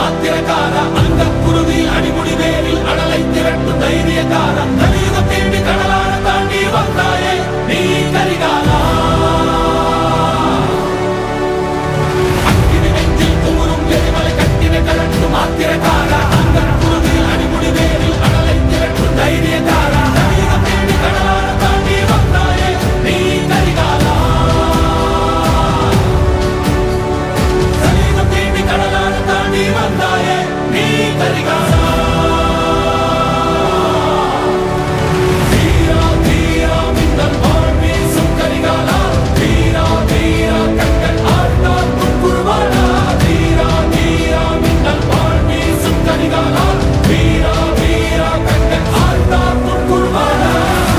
ஆத்திரக்கார அந்த குருவி அடிமுடி வேரில் அடலை திரட்டும் தைரியக்கார கலியுகம் தேடி கடலான தாண்டி வந்தாயே நீ கரிகாலா அக்கினி நெஞ்சில் குமுறும் எரிமலை கட்டின கலட்டும் ஆத்திரக்கார அந்த குருவி அடிமுடி வேரில் அடலை திரட்டும் தைரியக்கார கலியுகம் தேடி கடலான தாண்டி வந்தாயே நீ கரிகாலா கலியுகம் தேடி கடலான தாண்டி வந்தாயே நீ கரிகாலா தீரா தீரா மின்னல் வாழ் வீசும் கரிகாலா தீரா தீரா கண்கள் ஆழ்ந்தால் முன்குருவாடா தீரா தீரா மின்னல் வாழ் வீசும் கரிகாலா வீரா வீரா கண்கள் ஆழ்ந்தால் முன்குருவாடா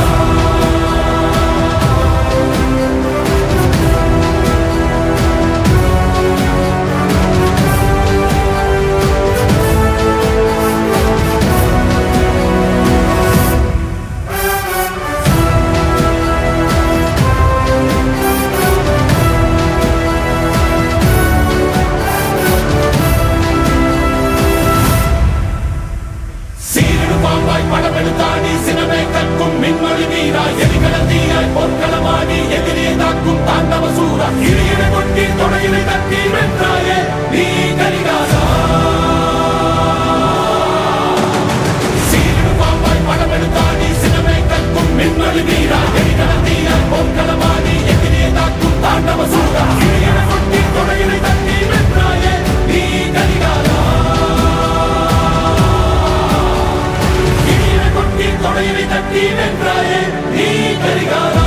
சீரடு பாம்பாய் படமெடுத்தாடி சினமே கற்கும் மின்மொழி வீரா எரிகடல் தீயாய் பொற்களமாடி எதிரியை தாக்கும் தாண்டவ சூரா இடையிட கொட்டி தொடையினை தட்டி வென்றாயே நீ கரிகாலா சீரடு பாம்பாய் படமெடுத்தாடி சினமே கற்கும் மின்மொழி வீரா எரிகடல் தீயாய் பொற்களமாடி எதிரியை தாக்கும் தாண்டவ சூரா இடையிட கொட்டி தொடையினை தட்டி வென்றாயே நீ கரிகாலா கிளியினை கொட்டி தொடையினை தட்டி வென்றாயே நீ கரிகாலா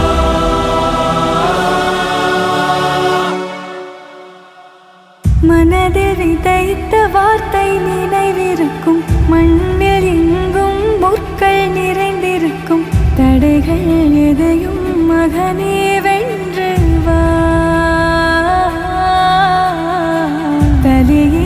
மனதில் விதைத்த வார்த்தை நினைவிருக்கும் மண்ணில் எங்கும் முற்கள் நிறைந்திருக்கும் தடைகள் எதையும் மகனே வென்று வா தலையே